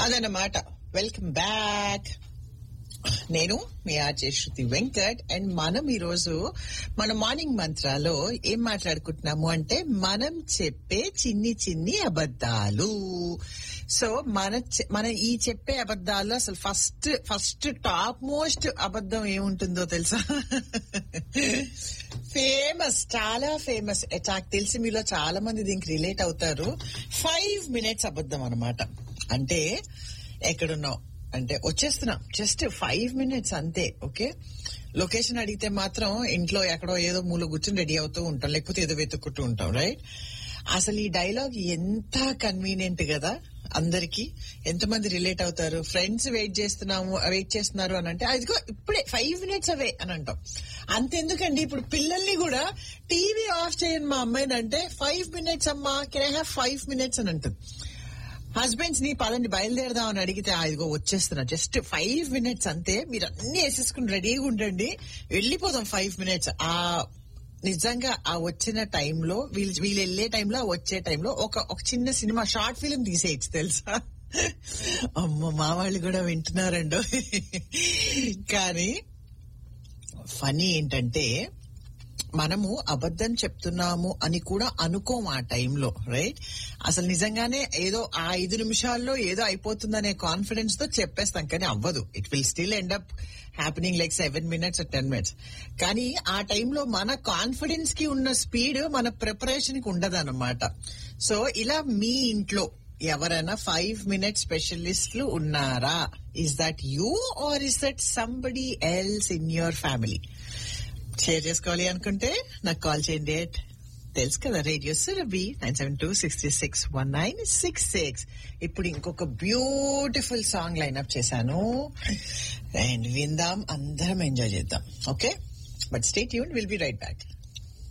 అదన్నమాట welcome back నేను మీ ఆర్జే శృతి వెంకట్ అండ్ మనం ఈరోజు మన మార్నింగ్ మంత్రాలో ఏం మాట్లాడుకుంటున్నాము అంటే మనం చెప్పే చిన్ని చిన్ని అబద్ధాలు సో మన చె- మన ఈ చెప్పే అబద్ధాలు అసలు ఫస్ట్ ఫస్ట్ టాప్ మోస్ట్ అబద్ధం ఏముంటుందో తెలుసా ఫేమస్ చాలా ఫేమస్ నాకు తెలిసి మీలో చాలా మంది దీనికి రిలేట్ అవుతారు ఫైవ్ మినిట్స్ అబద్ధం అనమాట అంటే ఎక్కడున్నావు అంటే వచ్చేస్తున్నాం జస్ట్ ఫైవ్ మినిట్స్ అంతే ఓకే లొకేషన్ అడిగితే మాత్రం ఇంట్లో ఎక్కడో ఏదో మూల కూర్చొని రెడీ అవుతూ ఉంటాం లేకపోతే ఏదో వెతుక్కుంటూ ఉంటాం రైట్ అసలు ఈ డైలాగ్ ఎంత కన్వీనియంట్ కదా అందరికి ఎంతమంది రిలేట్ అవుతారు ఫ్రెండ్స్ వెయిట్ చేస్తున్నాము వెయిట్ చేస్తున్నారు అని అంటే అదిగో ఇప్పుడే ఫైవ్ మినిట్స్ అవే అని అంటాం అంతెందుకండి ఇప్పుడు పిల్లల్ని కూడా టీవీ ఆఫ్ చేయను మా అమ్మాయిని అంటే ఫైవ్ మినిట్స్ అమ్మా can I have five minutes అని అంటుంది హస్బెండ్స్ ని పదండి బయలుదేరదాం అని అడిగితే "ఆ, ఇదిగో వచ్చేస్తున్నా జస్ట్ ఫైవ్ మినిట్స్ అంతే మీరు అన్ని వేసేసుకుని రెడీగా ఉండండి వెళ్ళిపోదాం ఫైవ్ మినిట్స్ ఆ నిజంగా ఆ వచ్చిన టైంలో వీళ్ళు వీళ్ళు వెళ్ళే టైంలో ఆ వచ్చే టైంలో ఒక ఒక చిన్న సినిమా షార్ట్ ఫిలిం తీసేయచ్చు తెలుసా అమ్మ మా వాళ్ళు కూడా వింటున్నారండో కానీ ఫనీ ఏంటంటే మనము అబద్ధం చెప్తున్నాము అని కూడా అనుకోం ఆ టైంలో రైట్ అసలు నిజంగానే ఏదో ఆ ఐదు నిమిషాల్లో ఏదో అయిపోతుందనే కాన్ఫిడెన్స్ తో చెప్పేస్తాం కానీ అవ్వదు it will still end up happening like seven minutes ten minutes కానీ ఆ టైంలో మన కాన్ఫిడెన్స్ కి ఉన్న స్పీడ్ మన ప్రిపరేషన్ కి ఉండదన్నమాట సో ఇలా మీ ఇంట్లో ఎవరైనా ఫైవ్ మినిట్ స్పెషలిస్టులు ఉన్నారా is that you are is that somebody else in your family share చేసుకోవాలి అనుకుంటే నాకు కాల్ చేయండి at తెలుసు కదా radio Surabhi nine seven two sixty six one nine six six ఇప్పుడు ఇంకొక బ్యూటిఫుల్ సాంగ్ లైన్అప్ చేశాను అండ్ విందాం అందరం ఎంజాయ్ చేద్దాం okay but stay tune will be right back